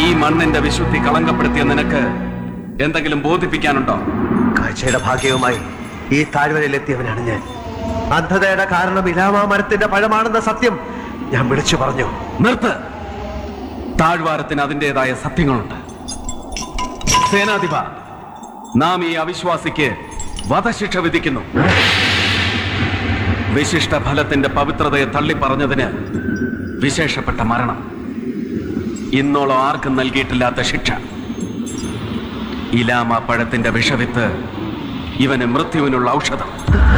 മണ്ണിന്റെ വിശുദ്ധി കളങ്കപ്പെടുത്തിയ നിനക്ക് എന്തെങ്കിലും ബോധിപ്പിക്കാനുണ്ടോ കാഴ്ചയുടെ ഭാഗ്യവുമായി ഈ താഴ്വരയിലെത്തിയവനാണ് ഞാൻ അന്ധതയുടെ കാരണം ഇലാമാ മരത്തിന്റെ പഴമാണെന്ന സത്യം ഞാൻ വിളിച്ചു പറഞ്ഞു നിർത്ത് താഴ്വാരത്തിന് അതിൻ്റെതായ സത്യങ്ങളുണ്ട് സേനാധിപ നാം ഈ അവിശ്വാസിക്ക് വധശിക്ഷ വിധിക്കുന്നു വിശിഷ്ട ഫലത്തിന്റെ പവിത്രതയെ തള്ളിപ്പറഞ്ഞതിന് വിശേഷപ്പെട്ട മരണം ഇന്നോളം ആർക്കും നൽകിയിട്ടില്ലാത്ത ശിക്ഷ ഇലാമ പഴത്തിന്റെ വിഷവിത്ത് ഇവന് മൃത്യുവിനുള്ള ഔഷധം